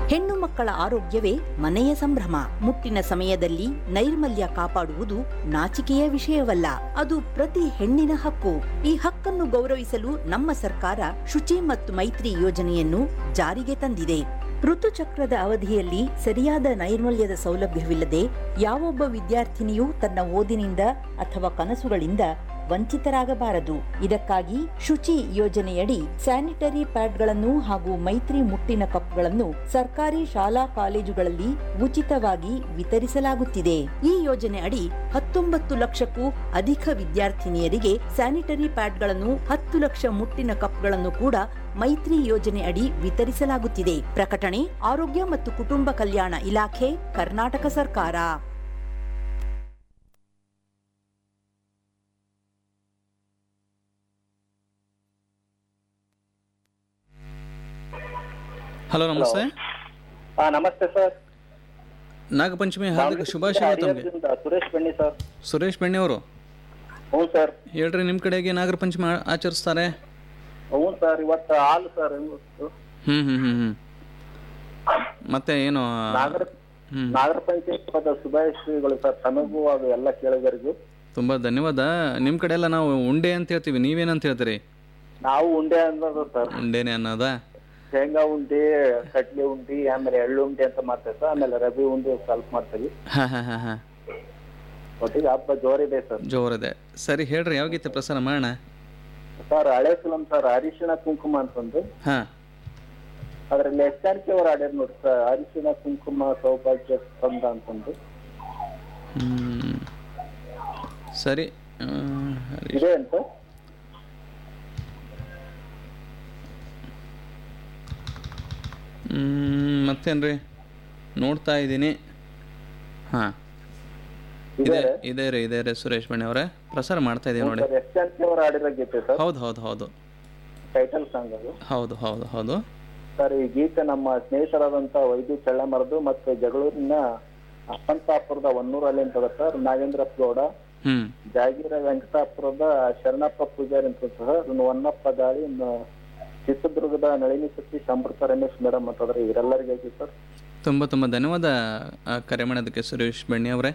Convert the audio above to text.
ಹೆಣ್ಣು ಮಕ್ಕಳ ಆರೋಗ್ಯವೇ ಮನೆಯ ಸಂಭ್ರಮ ಮುಟ್ಟಿನ ಸಮಯದಲ್ಲಿ ನೈರ್ಮಲ್ಯ ಕಾಪಾಡುವುದು ನಾಚಿಕೆಯ ವಿಷಯವಲ್ಲ ಅದು ಪ್ರತಿ ಹೆಣ್ಣಿನ ಹಕ್ಕು ಈ ಹಕ್ಕನ್ನು ಗೌರವಿಸಲು ನಮ್ಮ ಸರ್ಕಾರ ಶುಚಿ ಮತ್ತು ಮೈತ್ರಿ ಯೋಜನೆಯನ್ನು ಜಾರಿಗೆ ತಂದಿದೆ ಋತುಚಕ್ರದ ಅವಧಿಯಲ್ಲಿ ಸರಿಯಾದ ನೈರ್ಮಲ್ಯದ ಸೌಲಭ್ಯವಿಲ್ಲದೆ ಯಾವೊಬ್ಬ ವಿದ್ಯಾರ್ಥಿನಿಯೂ ತನ್ನ ಓದಿನಿಂದ ಅಥವಾ ಕನಸುಗಳಿಂದ ವಂಚಿತರಾಗಬಾರದು ಇದಕ್ಕಾಗಿ ಶುಚಿ ಯೋಜನೆಯಡಿ ಸ್ಯಾನಿಟರಿ ಪ್ಯಾಡ್ಗಳನ್ನು ಹಾಗೂ ಮೈತ್ರಿ ಮುಟ್ಟಿನ ಕಪ್ಗಳನ್ನು ಸರ್ಕಾರಿ ಶಾಲಾ ಕಾಲೇಜುಗಳಲ್ಲಿ ಉಚಿತವಾಗಿ ವಿತರಿಸಲಾಗುತ್ತಿದೆ ಈ ಯೋಜನೆ ಅಡಿ ಹತ್ತೊಂಬತ್ತು ಲಕ್ಷಕ್ಕೂ ಅಧಿಕ ವಿದ್ಯಾರ್ಥಿನಿಯರಿಗೆ ಸ್ಯಾನಿಟರಿ ಪ್ಯಾಡ್ಗಳನ್ನು ಹತ್ತು ಲಕ್ಷ ಮುಟ್ಟಿನ ಕಪ್ಗಳನ್ನು ಕೂಡ ಮೈತ್ರಿ ಯೋಜನೆ ಅಡಿ ವಿತರಿಸಲಾಗುತ್ತಿದೆ ಪ್ರಕಟಣೆ ಆರೋಗ್ಯ ಮತ್ತು ಕುಟುಂಬ ಕಲ್ಯಾಣ ಇಲಾಖೆ ಕರ್ನಾಟಕ ಸರ್ಕಾರ ಹಲೋ ನಮಸ್ತೆ ಹಾ ನಮಸ್ತೆ ಸರ್ ನಾಗಪಂಚಮಿ ಹಾರ್ದಿಕ ಶುಭಾಶಯ ತಮಗೆ ಹರಿಹರದಿಂದ ಸುರೇಶ್ ಬನ್ನಿ ಸರ್ ಸುರೇಶ್ ಬೆಣ್ಣೆಯವರು ಹ್ಞೂ ಸರ್ ಹೇಳ್ರಿ ನಿಮ್ಮ ಕಡೆಗೆ ನಾಗರ ಪಂಚಮಿ ಆ- ಆಚರಿಸ್ತಾರೆ ಹ್ಞೂ ಸರ್ ಇವತ್ತು ಹಾಲು ಸರ್ ಇವತ್ತು ಹ್ಮ್ ಹ್ಮ್ ಹ್ಮ್ ಹ್ಮ್ ಮತ್ತೆ ಏನು ನಾಗರ ಹ್ಮ್ ನಾಗರ ಪಂಚಾಯತ್ ಶುಭಾಶಯಗಳು ಸರ್ ತಮಗೂ ಅದು ಎಲ್ಲ ಕೇಳಿದರಿಗೂ ತುಂಬಾ ಧನ್ಯವಾದ ನಿಮ್ಮ ಕಡೆ ಎಲ್ಲ ನಾವು ಉಂಡೆ ಅಂತ ಹೇಳ್ತೀವಿ ನೀವೇನಂತ ಹೇಳ್ತೀರಿ ನಾವು ಉಂಡೆ ಅನ್ನೋದು ಸರ್ ಉಂಡೆನೆ ಅನ್ನೋದಾ ಶೇಂಗಾ ಉಂಡೆ ಕಡ್ಲೆ ಉಂಡಿ ಆಮೇಲೆ ಎಳ್ಳು ಉಂಡೆ ಅಂತ ಮಾಡ್ತೇವೆ ಸರ್ ಆಮೇಲೆ ರವಿ ಉಂಡೆ ಸ್ವಲ್ಪ ಮಾಡ್ತೀವಿ ಹಾ ಹಾ ಹಾ ಹಾ ಒಟ್ಟಿಗೆ ಹಬ್ಬ ಜೋರಿದೆ ಸರ್ ಜೋರಿದೆ ಸರಿ ಹೇಳ್ರಿ ಯಾವ ಗೀತೆ ಪ್ರಸಾರ ಮಾಡೋಣ ಸರ್ ಹಳೆ ಫಿಲಂ ಸರ್ ಅರಿಶಿಣ ಕುಂಕುಮ ಅಂತಂದು ಹಾ ಅದ್ರಲ್ಲಿ ಎಸ್ ಆರ್ ಕೆ ಅವ್ರು ಆಡ್ಯಾರ ನೋಡಿ ಸರ್ ಅರಿಶಿಣ ಕುಂಕುಮ ಸೌಭಾಗ್ಯ ಸ್ಪಂದ ಅಂತಂದು ಹ್ಮ್ ಸರಿ ಆ, ಇದೆ ಅಂತ ಹ್ಮ್ ಮತ್ತೇನ್ರಿ ನೋಡ್ತಾ ಇದ್ದೀನಿ ಹಾ ಇದೆ ಇದೆ ರೀ ಇದೆ ರೀ ಸುರೇಶ್ ಬಣ್ಣಿ ಅವರೇ ಪ್ರಸಾರ ಮಾಡ್ತಾ ಇದೀವಿ ನೋಡಿ ಸರ್ ಎಸ್ ಆರ್ ಕೆ ಅವ್ರು ಆಡಿರೋ ಗೀತೆ ಸರ್ ಹೌದು ಹೌದು ಹೌದು ಟೈಟಲ್ ಸಾಂಗ್ ಅದು ಹೌದು ಹೌದು ಹೌದು ಸರ್ ಈ ಗೀತೆ ನಮ್ಮ ಸ್ನೇಹಿತರಾದಂತ ವೈದ್ಯ ಚಳ್ಳಮರದು ಮತ್ತು ಜಗಳೂರಿನ ಅಪ್ಪಂತಾಪುರದ ಹೊನ್ನೂರಲ್ಲಿ ಅಂತ ಸರ್ ನಾಗೇಂದ್ರ ಗೌಡ ಹ್ಮ್ ಜಾಗೀರ ವೆಂಕಟಾಪುರದ ಶರಣಪ್ಪ ಪೂಜಾರಿ ಅಂತ ಸಹ ಇನ್ನು ಹೊನ್ನಪ್ಪ ದಾಳಿ ಇನ್ನು ಚಿತ್ರದುರ್ಗದ ನಳಿನಿ ಸತೀಶ್ ಅಮೃತ ರಮೇಶ್ ಮೇಡಮ್ ಅಂತಂದ್ರೆ ಇವರೆಲ್ಲರಿಗಾಗಿ ಸರ್ ತುಂಬ ತುಂಬ ಧನ್ಯವಾದ ಆ, ಕರೆ ಮಾಡೋದಕ್ಕೆ ಸುರೇಶ್ ಬಣ್ಣಿ ಅವರೇ